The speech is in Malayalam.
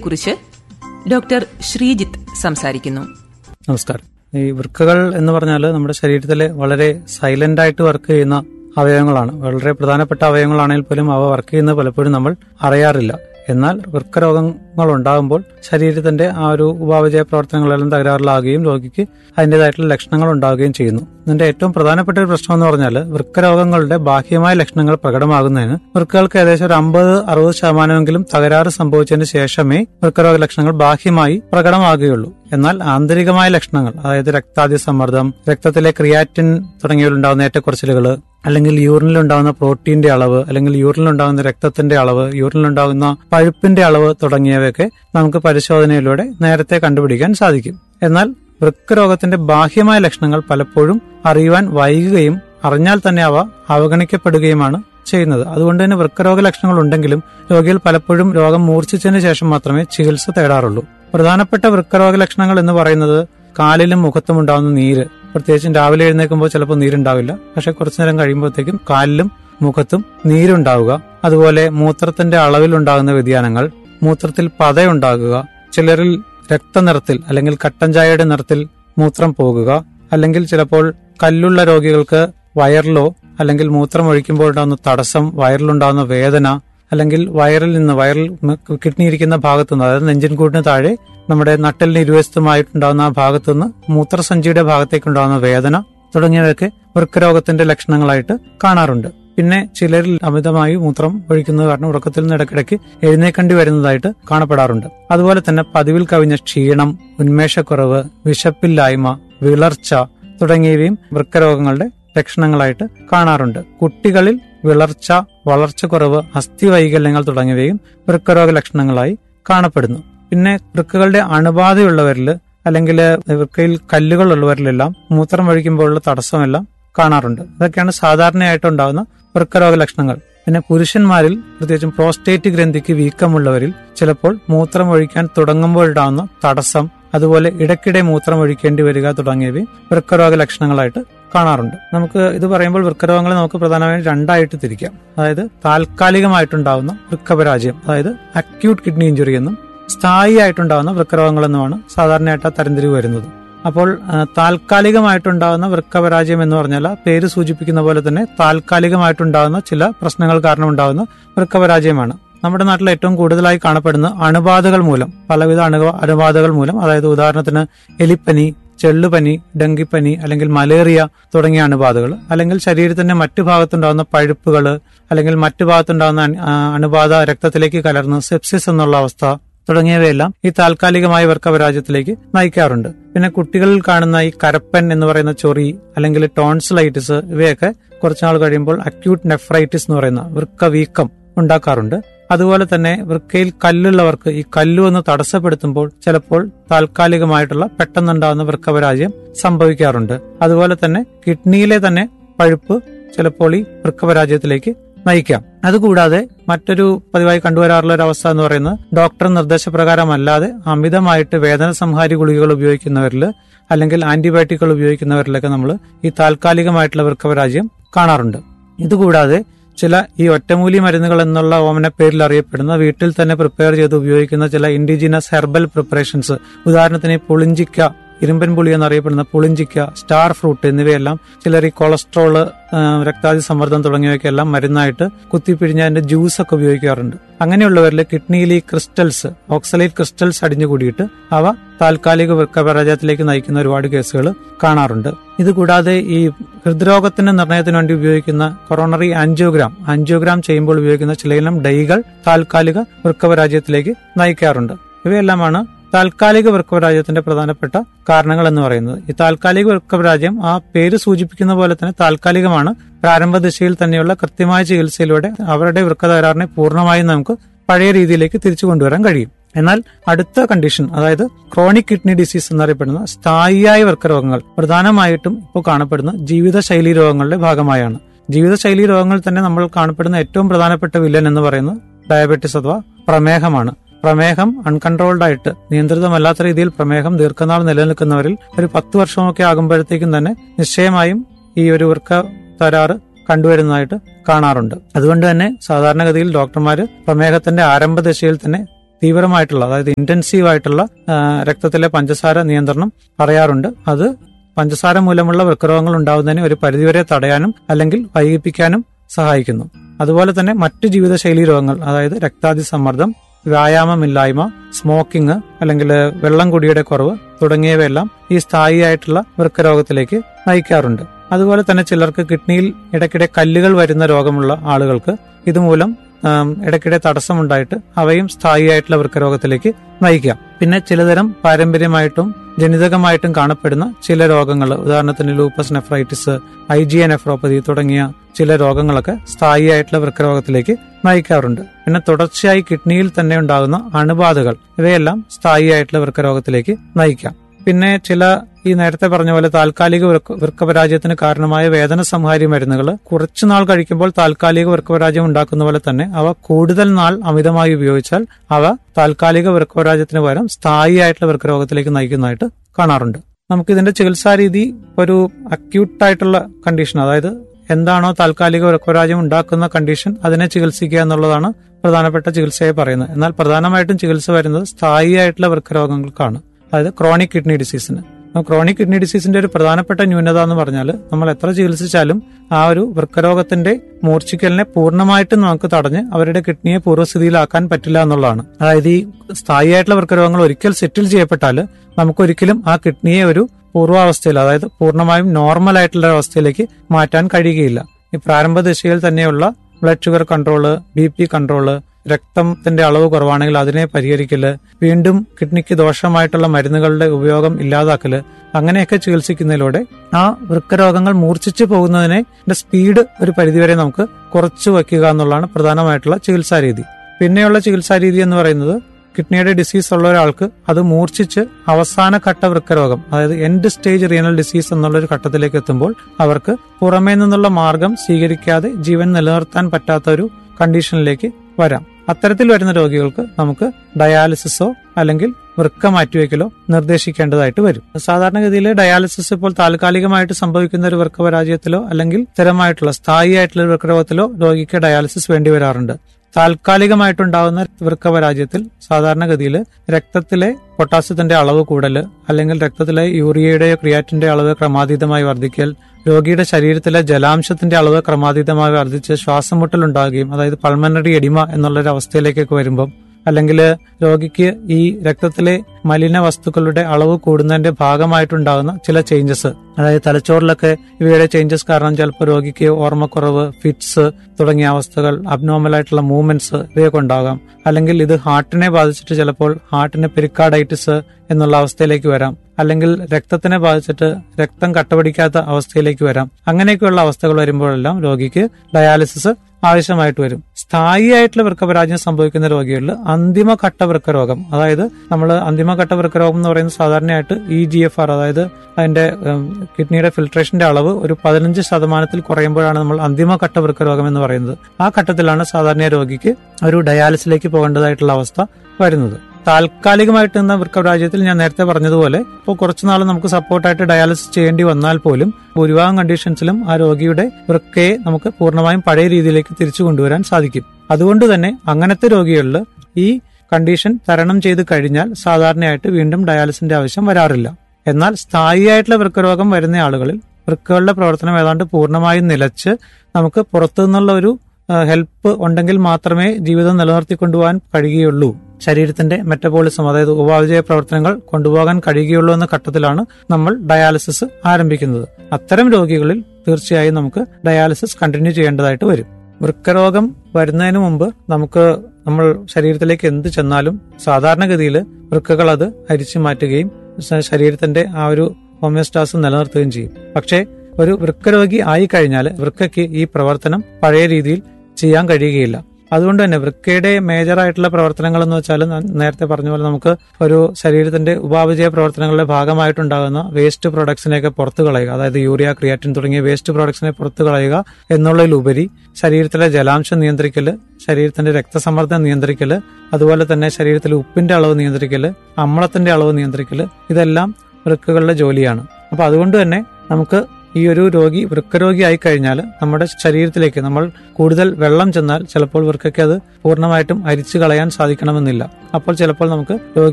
ഇതേക്കുറിച്ച് ഡോക്ടർ ശ്രീജിത്ത് സംസാരിക്കുന്നു നമസ്കാരം ഈ വൃക്കകൾ എന്ന് പറഞ്ഞാൽ നമ്മുടെ ശരീരത്തിലെ വളരെ സൈലന്റ് ആയിട്ട് വർക്ക് ചെയ്യുന്ന അവയവങ്ങളാണ് വളരെ പ്രധാനപ്പെട്ട അവയവങ്ങളാണെങ്കിൽ പോലും അവ വർക്ക് ചെയ്യുന്നത് പലപ്പോഴും നമ്മൾ അറിയാറില്ല എന്നാൽ വൃക്കരോഗങ്ങൾ ഉണ്ടാകുമ്പോൾ ശരീരത്തിന്റെ ആ ഒരു ഉപാപചയ പ്രവർത്തനങ്ങളെല്ലാം തകരാറിലാകുകയും രോഗിക്ക് അതിൻ്റെതായിട്ടുള്ള ലക്ഷണങ്ങൾ ഉണ്ടാവുകയും ചെയ്യുന്നു ഇതിന്റെ ഏറ്റവും പ്രധാനപ്പെട്ട ഒരു പ്രശ്നം എന്ന് പറഞ്ഞാൽ വൃക്കരോഗങ്ങളുടെ ബാഹ്യമായ ലക്ഷണങ്ങൾ പ്രകടമാകുന്നതിന് വൃക്കകൾക്ക് ഏകദേശം ഒരു അമ്പത് അറുപത് ശതമാനമെങ്കിലും തകരാറ് സംഭവിച്ചതിന് ശേഷമേ വൃക്കരോഗ ലക്ഷണങ്ങൾ ബാഹ്യമായി പ്രകടമാകുകയുള്ളൂ എന്നാൽ ആന്തരികമായ ലക്ഷണങ്ങൾ അതായത് രക്താതി സമ്മർദ്ദം രക്തത്തിലെ ക്രിയാറ്റിൻ തുടങ്ങിയവരുണ്ടാകുന്ന ഏറ്റക്കുറച്ചിലുകൾ അല്ലെങ്കിൽ യൂറിനിൽ ഉണ്ടാകുന്ന പ്രോട്ടീന്റെ അളവ് അല്ലെങ്കിൽ യൂറിനിൽ ഉണ്ടാകുന്ന രക്തത്തിന്റെ അളവ് യൂറിനിൽ ഉണ്ടാകുന്ന പഴുപ്പിന്റെ അളവ് തുടങ്ങിയവയൊക്കെ നമുക്ക് പരിശോധനയിലൂടെ നേരത്തെ കണ്ടുപിടിക്കാൻ സാധിക്കും എന്നാൽ വൃക്കരോഗത്തിന്റെ ബാഹ്യമായ ലക്ഷണങ്ങൾ പലപ്പോഴും അറിയുവാൻ വൈകുകയും അറിഞ്ഞാൽ തന്നെ അവ അവഗണിക്കപ്പെടുകയുമാണ് ചെയ്യുന്നത് അതുകൊണ്ട് തന്നെ വൃക്കരോഗ ലക്ഷണങ്ങൾ ഉണ്ടെങ്കിലും രോഗികൾ പലപ്പോഴും രോഗം മൂർച്ഛിച്ചതിന് ശേഷം മാത്രമേ ചികിത്സ തേടാറുള്ളൂ പ്രധാനപ്പെട്ട വൃക്കരോഗ ലക്ഷണങ്ങൾ എന്ന് പറയുന്നത് കാലിലും മുഖത്തും ഉണ്ടാകുന്ന നീര് പ്രത്യേകിച്ചും രാവിലെ എഴുന്നേൽക്കുമ്പോൾ ചിലപ്പോൾ നീരുണ്ടാവില്ല പക്ഷെ കുറച്ചു നേരം കഴിയുമ്പോഴത്തേക്കും കാലിലും മുഖത്തും നീരുണ്ടാവുക അതുപോലെ മൂത്രത്തിന്റെ അളവിലുണ്ടാകുന്ന വ്യതിയാനങ്ങൾ മൂത്രത്തിൽ പതയുണ്ടാകുക ചിലരിൽ രക്തനിറത്തിൽ അല്ലെങ്കിൽ കട്ടൻ ചായയുടെ നിറത്തിൽ മൂത്രം പോകുക അല്ലെങ്കിൽ ചിലപ്പോൾ കല്ലുള്ള രോഗികൾക്ക് വയറിലോ അല്ലെങ്കിൽ മൂത്രം ഒഴിക്കുമ്പോൾ ഉണ്ടാകുന്ന തടസ്സം വയറിലുണ്ടാകുന്ന വേദന അല്ലെങ്കിൽ വയറിൽ നിന്ന് വയറിൽ കിഡ്നി ഇരിക്കുന്ന ഭാഗത്തു നിന്ന് അതായത് നെഞ്ചിൻ കൂട്ടിന് താഴെ നമ്മുടെ നട്ടലിന് ഇരുവശത്തുമായിട്ടുണ്ടാകുന്ന ആ ഭാഗത്തു നിന്ന് മൂത്രസഞ്ചിയുടെ ഭാഗത്തേക്കുണ്ടാകുന്ന വേദന തുടങ്ങിയവയൊക്കെ വൃക്കരോഗത്തിന്റെ ലക്ഷണങ്ങളായിട്ട് കാണാറുണ്ട് പിന്നെ ചിലരിൽ അമിതമായി മൂത്രം ഒഴിക്കുന്നത് കാരണം ഉറക്കത്തിൽ നിന്ന് ഇടയ്ക്കിടയ്ക്ക് എഴുന്നേക്കേണ്ടി വരുന്നതായിട്ട് കാണപ്പെടാറുണ്ട് അതുപോലെ തന്നെ പതിവിൽ കവിഞ്ഞ ക്ഷീണം ഉന്മേഷക്കുറവ് വിശപ്പില്ലായ്മ വിളർച്ച തുടങ്ങിയവയും വൃക്കരോഗങ്ങളുടെ ലക്ഷണങ്ങളായിട്ട് കാണാറുണ്ട് കുട്ടികളിൽ വിളർച്ച വളർച്ചക്കുറവ് അസ്ഥി വൈകല്യങ്ങൾ തുടങ്ങിയവയും വൃക്കരോഗ ലക്ഷണങ്ങളായി കാണപ്പെടുന്നു പിന്നെ വൃക്കകളുടെ അണുബാധയുള്ളവരിൽ അല്ലെങ്കിൽ വൃക്കയിൽ കല്ലുകൾ ഉള്ളവരിലെല്ലാം മൂത്രം ഒഴിക്കുമ്പോഴുള്ള തടസ്സമെല്ലാം കാണാറുണ്ട് ഇതൊക്കെയാണ് സാധാരണയായിട്ട് ഉണ്ടാകുന്ന വൃക്കരോഗ ലക്ഷണങ്ങൾ പിന്നെ പുരുഷന്മാരിൽ പ്രത്യേകിച്ചും പ്രോസ്റ്റേറ്റ് ഗ്രന്ഥിക്ക് വീക്കമുള്ളവരിൽ ചിലപ്പോൾ മൂത്രം ഒഴിക്കാൻ തുടങ്ങുമ്പോഴുണ്ടാകുന്ന തടസ്സം അതുപോലെ ഇടയ്ക്കിടെ മൂത്രം ഒഴിക്കേണ്ടി വരിക തുടങ്ങിയവയും വൃക്കരോഗ ലക്ഷണങ്ങളായിട്ട് കാണാറുണ്ട് നമുക്ക് ഇത് പറയുമ്പോൾ വൃക്കരോഗങ്ങളെ നമുക്ക് പ്രധാനമായും രണ്ടായിട്ട് തിരിക്കാം അതായത് താൽക്കാലികമായിട്ടുണ്ടാവുന്ന വൃക്കപരാജയം അതായത് അക്യൂട്ട് കിഡ്നി ഇഞ്ചുറി എന്നും സ്ഥായി ആയിട്ടുണ്ടാവുന്ന വൃക്കരോഗങ്ങൾ എന്നുമാണ് സാധാരണയായിട്ട് തരംതിരിവ് വരുന്നത് അപ്പോൾ താൽക്കാലികമായിട്ടുണ്ടാകുന്ന വൃക്കപരാജയം എന്ന് പറഞ്ഞാൽ പേര് സൂചിപ്പിക്കുന്ന പോലെ തന്നെ താൽക്കാലികമായിട്ടുണ്ടാകുന്ന ചില പ്രശ്നങ്ങൾ കാരണം ഉണ്ടാകുന്ന വൃക്കപരാജയമാണ് നമ്മുടെ നാട്ടിൽ ഏറ്റവും കൂടുതലായി കാണപ്പെടുന്ന അണുബാധകൾ മൂലം പലവിധ അണു അണുബാധകൾ മൂലം അതായത് ഉദാഹരണത്തിന് എലിപ്പനി ചെള്ളുപനി ഡെങ്കിപ്പനി അല്ലെങ്കിൽ മലേറിയ തുടങ്ങിയ അണുബാധകൾ അല്ലെങ്കിൽ ശരീരത്തിന്റെ മറ്റു ഭാഗത്തുണ്ടാകുന്ന പഴുപ്പുകൾ അല്ലെങ്കിൽ മറ്റു ഭാഗത്തുണ്ടാകുന്ന അണുബാധ രക്തത്തിലേക്ക് കലർന്ന് സെപ്സിസ് എന്നുള്ള അവസ്ഥ തുടങ്ങിയവയെല്ലാം ഈ താൽക്കാലികമായ വർക്കപരാജയത്തിലേക്ക് നയിക്കാറുണ്ട് പിന്നെ കുട്ടികളിൽ കാണുന്ന ഈ കരപ്പൻ എന്ന് പറയുന്ന ചൊറി അല്ലെങ്കിൽ ടോൺസിലൈറ്റിസ് ഇവയൊക്കെ കുറച്ചുനാൾ കഴിയുമ്പോൾ അക്യൂട്ട് നെഫ്രൈറ്റിസ് എന്ന് പറയുന്ന വൃക്ക വീക്കം ഉണ്ടാക്കാറുണ്ട് അതുപോലെ തന്നെ വൃക്കയിൽ കല്ലുള്ളവർക്ക് ഈ കല്ലു ഒന്ന് തടസ്സപ്പെടുത്തുമ്പോൾ ചിലപ്പോൾ താൽക്കാലികമായിട്ടുള്ള പെട്ടെന്നുണ്ടാകുന്ന വൃക്കപരാജയം സംഭവിക്കാറുണ്ട് അതുപോലെ തന്നെ കിഡ്നിയിലെ തന്നെ പഴുപ്പ് ചിലപ്പോൾ ഈ വൃക്കപരാജയത്തിലേക്ക് നയിക്കാം അതുകൂടാതെ മറ്റൊരു പതിവായി കണ്ടുവരാറുള്ള ഒരു അവസ്ഥ എന്ന് പറയുന്നത് ഡോക്ടർ നിർദ്ദേശപ്രകാരമല്ലാതെ അമിതമായിട്ട് വേദന സംഹാരി ഗുളികകൾ ഉപയോഗിക്കുന്നവരിൽ അല്ലെങ്കിൽ ആന്റിബയോട്ടിക്കുകൾ ഉപയോഗിക്കുന്നവരിലൊക്കെ നമ്മൾ ഈ താൽക്കാലികമായിട്ടുള്ള വൃക്കപരാജയം കാണാറുണ്ട് ഇതുകൂടാതെ ചില ഈ ഒറ്റമൂലി മരുന്നുകൾ എന്നുള്ള ഓമന പേരിൽ അറിയപ്പെടുന്ന വീട്ടിൽ തന്നെ പ്രിപ്പയർ ചെയ്ത് ഉപയോഗിക്കുന്ന ചില ഇൻഡിജിനസ് ഹെർബൽ പ്രിപ്പറേഷൻസ് ഉദാഹരണത്തിന് പുളിഞ്ചിക്ക ഇരുമ്പൻ പുളി എന്നറിയപ്പെടുന്ന പുളിഞ്ചിക്ക സ്റ്റാർ ഫ്രൂട്ട് എന്നിവയെല്ലാം ചിലർ ഈ കൊളസ്ട്രോള് രക്താതി സമ്മർദ്ദം തുടങ്ങിയവയ്ക്കെല്ലാം മരുന്നായിട്ട് കുത്തിപ്പിഴിഞ്ഞ അതിന്റെ ജ്യൂസ് ഒക്കെ ഉപയോഗിക്കാറുണ്ട് അങ്ങനെയുള്ളവരിൽ കിഡ്നിയിൽ ഈ ക്രിസ്റ്റൽസ് ഓക്സലൈറ്റ് ക്രിസ്റ്റൽസ് അടിഞ്ഞുകൂടിയിട്ട് അവ താൽക്കാലിക വൃക്കപരാജയത്തിലേക്ക് നയിക്കുന്ന ഒരുപാട് കേസുകൾ കാണാറുണ്ട് ഇതുകൂടാതെ ഈ ഹൃദ്രോഗത്തിന്റെ നിർണയത്തിന് വേണ്ടി ഉപയോഗിക്കുന്ന കൊറോണറി ആൻജിയോഗ്രാം ആൻജിയോഗ്രാം ചെയ്യുമ്പോൾ ഉപയോഗിക്കുന്ന ചിലയിനം ഡൈകൾ താൽക്കാലിക വൃക്കപരാജയത്തിലേക്ക് നയിക്കാറുണ്ട് ഇവയെല്ലാമാണ് താൽക്കാലിക വൃക്കപരാജയത്തിന്റെ പ്രധാനപ്പെട്ട കാരണങ്ങൾ എന്ന് പറയുന്നത് ഈ താൽക്കാലിക വൃക്കപരാജയം ആ പേര് സൂചിപ്പിക്കുന്ന പോലെ തന്നെ താൽക്കാലികമാണ് പ്രാരംഭ ദിശയിൽ തന്നെയുള്ള കൃത്യമായ ചികിത്സയിലൂടെ അവരുടെ വൃക്ക തകരാറിനെ പൂർണ്ണമായും നമുക്ക് പഴയ രീതിയിലേക്ക് തിരിച്ചു കൊണ്ടുവരാൻ കഴിയും എന്നാൽ അടുത്ത കണ്ടീഷൻ അതായത് ക്രോണിക് കിഡ്നി ഡിസീസ് എന്നറിയപ്പെടുന്ന സ്ഥായിയായ വൃക്കരോഗങ്ങൾ പ്രധാനമായിട്ടും ഇപ്പോൾ കാണപ്പെടുന്ന ജീവിതശൈലി രോഗങ്ങളുടെ ഭാഗമായാണ് ജീവിതശൈലി രോഗങ്ങൾ തന്നെ നമ്മൾ കാണപ്പെടുന്ന ഏറ്റവും പ്രധാനപ്പെട്ട വില്ലൻ എന്ന് പറയുന്നത് ഡയബറ്റീസ് അഥവാ പ്രമേഹമാണ് പ്രമേഹം അൺകൺട്രോൾഡ് ആയിട്ട് നിയന്ത്രിതമല്ലാത്ത രീതിയിൽ പ്രമേഹം ദീർഘനാൾ നിലനിൽക്കുന്നവരിൽ ഒരു പത്ത് വർഷമൊക്കെ ആകുമ്പോഴത്തേക്കും തന്നെ നിശ്ചയമായും ഈ ഒരു വൃക്ക തരാറ് കണ്ടുവരുന്നതായിട്ട് കാണാറുണ്ട് അതുകൊണ്ട് തന്നെ സാധാരണഗതിയിൽ ഡോക്ടർമാർ പ്രമേഹത്തിന്റെ ആരംഭ ദശയിൽ തന്നെ തീവ്രമായിട്ടുള്ള അതായത് ഇന്റൻസീവ് ആയിട്ടുള്ള ആ, രക്തത്തിലെ പഞ്ചസാര നിയന്ത്രണം പറയാറുണ്ട് അത് പഞ്ചസാര മൂലമുള്ള വൃക്കരോഗങ്ങൾ ഉണ്ടാവുന്നതിന് ഒരു പരിധിവരെ തടയാനും അല്ലെങ്കിൽ വൈകിപ്പിക്കാനും സഹായിക്കുന്നു അതുപോലെ തന്നെ മറ്റു ജീവിതശൈലി രോഗങ്ങൾ അതായത് രക്താതിസമ്മർദ്ദം വ്യായാമമില്ലായ്മ സ്മോക്കിംഗ് അല്ലെങ്കിൽ വെള്ളം കുടിയുടെ കുറവ് തുടങ്ങിയവയെല്ലാം ഈ സ്ഥായിയായിട്ടുള്ള വൃക്കരോഗത്തിലേക്ക് നയിക്കാറുണ്ട് അതുപോലെ തന്നെ ചിലർക്ക് കിഡ്നിയിൽ ഇടയ്ക്കിടെ കല്ലുകൾ വരുന്ന രോഗമുള്ള ആളുകൾക്ക് ഇതുമൂലം ആം, ഇടയ്ക്കിടെ തടസ്സമുണ്ടായിട്ട് അവയും സ്ഥായിയായിട്ടുള്ള വൃക്കരോഗത്തിലേക്ക് നയിക്കാം പിന്നെ ചിലതരം പാരമ്പര്യമായിട്ടും ജനിതകമായിട്ടും കാണപ്പെടുന്ന ചില രോഗങ്ങൾ ഉദാഹരണത്തിന് lupus nephritis I G nephropathy തുടങ്ങിയ ചില രോഗങ്ങളൊക്കെ സ്ഥായിയായിട്ടുള്ള വൃക്കരോഗത്തിലേക്ക് നയിക്കാറുണ്ട് പിന്നെ തുടർച്ചയായി കിഡ്നിയിൽ തന്നെ ഉണ്ടാകുന്ന അണുബാധകൾ ഇവയെല്ലാം സ്ഥായിയായിട്ടുള്ള വൃക്കരോഗത്തിലേക്ക് നയിക്കാം പിന്നെ ചില ഈ നേരത്തെ പറഞ്ഞ പോലെ താൽക്കാലിക വൃക്ക വൃക്കപരാജയത്തിന് കാരണമായ വേദന സംഹാരി മരുന്നുകൾ കുറച്ചുനാൾ കഴിക്കുമ്പോൾ താൽക്കാലിക വൃക്കപരാജയം ഉണ്ടാക്കുന്ന പോലെ തന്നെ അവ കൂടുതൽ നാൾ അമിതമായി ഉപയോഗിച്ചാൽ അവ താൽക്കാലിക വൃക്കപരാജയത്തിന് പകരം സ്ഥായിയായിട്ടുള്ള വൃക്കരോഗത്തിലേക്ക് നയിക്കുന്നതായിട്ട് കാണാറുണ്ട് നമുക്ക് ഇതിന്റെ ചികിത്സാ രീതി ഒരു അക്യൂട്ടായിട്ടുള്ള കണ്ടീഷൻ അതായത് എന്താണോ താൽക്കാലിക വൃക്കപരാജയം ഉണ്ടാക്കുന്ന കണ്ടീഷൻ അതിനെ ചികിത്സിക്കുക എന്നുള്ളതാണ് പ്രധാനപ്പെട്ട ചികിത്സയെ പറയുന്നത് എന്നാൽ പ്രധാനമായിട്ടും ചികിത്സ വരുന്നത് സ്ഥായിയായിട്ടുള്ള വൃക്കരോഗങ്ങൾക്കാണ് അതായത് ക്രോണിക് കിഡ്നി ഡിസീസിന് ക്രോണിക് കിഡ്നി ഡിസീസിന്റെ ഒരു പ്രധാനപ്പെട്ട ന്യൂനത എന്ന് പറഞ്ഞാൽ നമ്മൾ എത്ര ചികിത്സിച്ചാലും ആ ഒരു വൃക്കരോഗത്തിന്റെ മൂർച്ഛിക്കലിനെ പൂർണ്ണമായിട്ടും നമുക്ക് തടഞ്ഞ് അവരുടെ കിഡ്നിയെ പൂർവ്വസ്ഥിതിയിലാക്കാൻ പറ്റില്ല എന്നുള്ളതാണ് അതായത് ഈ സ്ഥായിയായിട്ടുള്ള വൃക്കരോഗങ്ങൾ ഒരിക്കൽ സെറ്റിൽ ചെയ്യപ്പെട്ടാൽ നമുക്കൊരിക്കലും ആ കിഡ്നിയെ ഒരു പൂർവാവസ്ഥയിൽ അതായത് പൂർണ്ണമായും നോർമൽ ആയിട്ടുള്ള ഒരു അവസ്ഥയിലേക്ക് മാറ്റാൻ കഴിയുകയില്ല ഈ പ്രാരംഭ ദശയിൽ തന്നെയുള്ള blood sugar control B P control രക്തത്തിന്റെ അളവ് കുറവാണെങ്കിൽ അതിനെ പരിഹരിക്കല് വീണ്ടും കിഡ്നിക്ക് ദോഷമായിട്ടുള്ള മരുന്നുകളുടെ ഉപയോഗം ഇല്ലാതാക്കല് അങ്ങനെയൊക്കെ ചികിത്സിക്കുന്നതിലൂടെ ആ വൃക്കരോഗങ്ങൾ മൂർച്ഛിച്ചു പോകുന്നതിനെ സ്പീഡ് ഒരു പരിധിവരെ നമുക്ക് കുറച്ചു വയ്ക്കുക എന്നുള്ളതാണ് പ്രധാനമായിട്ടുള്ള ചികിത്സാ രീതി പിന്നെയുള്ള ചികിത്സാ രീതി എന്ന് പറയുന്നത് കിഡ്നിയുടെ ഡിസീസ് ഉള്ള ഒരാൾക്ക് അത് മൂർച്ഛിച്ച് അവസാന ഘട്ട വൃക്കരോഗം അതായത് എൻഡ് സ്റ്റേജ് റീനൽ ഡിസീസ് എന്നുള്ള ഒരു ഘട്ടത്തിലേക്ക് എത്തുമ്പോൾ അവർക്ക് പുറമേ നിന്നുള്ള മാർഗം സ്വീകരിക്കാതെ ജീവൻ നിലനിർത്താൻ പറ്റാത്ത ഒരു കണ്ടീഷനിലേക്ക് വരാം അത്തരത്തിൽ വരുന്ന രോഗികൾക്ക് നമുക്ക് ഡയാലിസിസോ അല്ലെങ്കിൽ വൃക്ക മാറ്റിവെക്കലോ നിർദ്ദേശിക്കേണ്ടതായിട്ട് വരും സാധാരണഗതിയിൽ ഡയാലിസിസ് ഇപ്പോൾ താൽക്കാലികമായിട്ട് സംഭവിക്കുന്ന ഒരു വൃക്കപരാജയത്തിലോ അല്ലെങ്കിൽ സ്ഥിരമായിട്ടുള്ള സ്ഥായിയായിട്ടുള്ള ഒരു വൃക്കരോഗത്തിലോ രോഗിക്ക് ഡയാലിസിസ് വേണ്ടി വരാറുണ്ട് താൽക്കാലികമായിട്ടുണ്ടാകുന്ന വൃക്കപരാജയത്തിൽ സാധാരണഗതിയിൽ രക്തത്തിലെ പൊട്ടാസ്യത്തിന്റെ അളവ് കൂടൽ അല്ലെങ്കിൽ രക്തത്തിലെ യൂറിയയുടെയോ ക്രിയാറ്റിന്റെ അളവ് ക്രമാതീതമായി വർദ്ധിക്കൽ രോഗിയുടെ ശരീരത്തിലെ ജലാംശത്തിന്റെ അളവ് ക്രമാതീതമായി വർദ്ധിച്ച് ശ്വാസം മുട്ടലുണ്ടാകുകയും അതായത് പൾമനറി എഡിമ എന്നുള്ളൊരു അവസ്ഥയിലേക്കൊക്കെ വരുമ്പം അല്ലെങ്കിൽ രോഗിക്ക് ഈ രക്തത്തിലെ മലിന വസ്തുക്കളുടെ അളവ് കൂടുന്നതിന്റെ ഭാഗമായിട്ടുണ്ടാകുന്ന ചില ചേഞ്ചസ് അതായത് തലച്ചോറിലൊക്കെ ഇവയുടെ ചേഞ്ചസ് കാരണം ചിലപ്പോൾ രോഗിക്ക് ഓർമ്മക്കുറവ് ഫിറ്റ്സ് തുടങ്ങിയ അവസ്ഥകൾ അബ്നോർമൽ ആയിട്ടുള്ള മൂവ്മെന്റ്സ് ഇവയൊക്കെ ഉണ്ടാകാം അല്ലെങ്കിൽ ഇത് ഹാർട്ടിനെ ബാധിച്ചിട്ട് ചിലപ്പോൾ ഹാർട്ടിന് പെരിക്കാർഡൈറ്റിസ് എന്നുള്ള അവസ്ഥയിലേക്ക് വരാം അല്ലെങ്കിൽ രക്തത്തിനെ ബാധിച്ചിട്ട് രക്തം കട്ടപിടിക്കാത്ത അവസ്ഥയിലേക്ക് വരാം അങ്ങനെയൊക്കെയുള്ള അവസ്ഥകൾ വരുമ്പോഴെല്ലാം രോഗിക്ക് ഡയാലിസിസ് ആവശ്യമായിട്ട് വരും സ്ഥായിയായിട്ടുള്ള വൃക്കപരാജയം സംഭവിക്കുന്ന രോഗികളിൽ അന്തിമഘട്ട വൃക്കരോഗം അതായത് നമ്മൾ അന്തിമഘട്ട വൃക്കരോഗം എന്ന് പറയുന്നത് സാധാരണയായിട്ട് ഇ ജി എഫ് ആർ അതായത് അതിന്റെ ഉം, കിഡ്നിയുടെ ഫിൽട്രേഷന്റെ അളവ് ഒരു പതിനഞ്ച് ശതമാനത്തിൽ കുറയുമ്പോഴാണ് നമ്മൾ അന്തിമഘട്ട വൃക്കരോഗം എന്ന് പറയുന്നത് ആ ഘട്ടത്തിലാണ് സാധാരണ രോഗിക്ക് ഒരു ഡയാലിസിലേക്ക് പോകേണ്ടതായിട്ടുള്ള അവസ്ഥ വരുന്നത് താൽക്കാലികമായിട്ട് നിന്ന വൃക്കപരാജയത്തിൽ ഞാൻ നേരത്തെ പറഞ്ഞതുപോലെ ഇപ്പോൾ കുറച്ചുനാൾ നമുക്ക് സപ്പോർട്ടായിട്ട് ഡയാലിസിസ് ചെയ്യേണ്ടി വന്നാൽ പോലും ഭൂരിഭാഗം കണ്ടീഷൻസിലും ആ രോഗിയുടെ വൃക്കയെ നമുക്ക് പൂർണ്ണമായും പഴയ രീതിയിലേക്ക് തിരിച്ചു കൊണ്ടുവരാൻ സാധിക്കും അതുകൊണ്ട് തന്നെ അങ്ങനത്തെ രോഗികളിൽ ഈ കണ്ടീഷൻ തരണം ചെയ്ത് കഴിഞ്ഞാൽ സാധാരണയായിട്ട് വീണ്ടും ഡയാലിസിന്റെ ആവശ്യം വരാറില്ല എന്നാൽ സ്ഥായിയായിട്ടുള്ള വൃക്കരോഗം വരുന്ന ആളുകളിൽ വൃക്കകളുടെ പ്രവർത്തനം ഏതാണ്ട് പൂർണ്ണമായും നിലച്ച് നമുക്ക് പുറത്തു നിന്നുള്ള ഒരു ഹെൽപ്പ് ഉണ്ടെങ്കിൽ മാത്രമേ ജീവിതം നിലനിർത്തിക്കൊണ്ടുപോകാൻ കഴിയുകയുള്ളൂ ശരീരത്തിന്റെ മെറ്റബോളിസം അതായത് ഉപാപചയ പ്രവർത്തനങ്ങൾ കൊണ്ടുപോകാൻ കഴിയുകയുള്ളൂ എന്ന ഘട്ടത്തിലാണ് നമ്മൾ ഡയാലിസിസ് ആരംഭിക്കുന്നത് അത്തരം രോഗികളിൽ തീർച്ചയായും നമുക്ക് ഡയാലിസിസ് കണ്ടിന്യൂ ചെയ്യേണ്ടതായിട്ട് വരും വൃക്കരോഗം വരുന്നതിന് മുമ്പ് നമുക്ക് നമ്മൾ ശരീരത്തിലേക്ക് എന്ത് ചെന്നാലും സാധാരണഗതിയിൽ വൃക്കകൾ അത് അരിച്ചു മാറ്റുകയും ശ- ശരീരത്തിന്റെ ആ ഒരു ഹോമിയോസ്റ്റാസ് നിലനിർത്തുകയും ചെയ്യും പക്ഷേ ഒരു വൃക്കരോഗി ആയി കഴിഞ്ഞാൽ വൃക്കയ്ക്ക് ഈ പ്രവർത്തനം പഴയ രീതിയിൽ ചെയ്യാൻ കഴിയുകയില്ല അതുകൊണ്ട് തന്നെ വൃക്കയുടെ മേജർ ആയിട്ടുള്ള പ്രവർത്തനങ്ങൾ എന്ന് വെച്ചാൽ ഞാൻ നേരത്തെ പറഞ്ഞ പോലെ നമുക്ക് ഒരു ശരീരത്തിന്റെ ഉപാപചയ പ്രവർത്തനങ്ങളുടെ ഭാഗമായിട്ടുണ്ടാകുന്ന വേസ്റ്റ് പ്രൊഡക്ട്സിനെയൊക്കെ പുറത്തു കളയുക അതായത് യൂറിയ ക്രിയാറ്റിൻ തുടങ്ങിയ വേസ്റ്റ് പ്രൊഡക്ട്സിനെ പുറത്തു കളയുക എന്നുള്ളതിലുപരി ശരീരത്തിലെ ജലാംശം നിയന്ത്രിക്കല് ശരീരത്തിന്റെ രക്തസമ്മർദ്ദം നിയന്ത്രിക്കല് അതുപോലെ തന്നെ ശരീരത്തിലെ ഉപ്പിന്റെ അളവ് നിയന്ത്രിക്കല് അമ്ലത്തിന്റെ അളവ് നിയന്ത്രിക്കല് ഇതെല്ലാം വൃക്കകളുടെ ജോലിയാണ് അപ്പൊ അതുകൊണ്ട് തന്നെ നമുക്ക് ഈ ഒരു രോഗി വൃക്കരോഗി ആയി കഴിഞ്ഞാൽ നമ്മുടെ ശരീരത്തിലേക്ക് നമ്മൾ കൂടുതൽ വെള്ളം ചെന്നാൽ ചിലപ്പോൾ വൃക്കയ്ക്ക് അത് പൂർണ്ണമായിട്ടും അരിച്ചു കളയാൻ സാധിക്കണമെന്നില്ല അപ്പോൾ ചിലപ്പോൾ നമുക്ക് രോഗി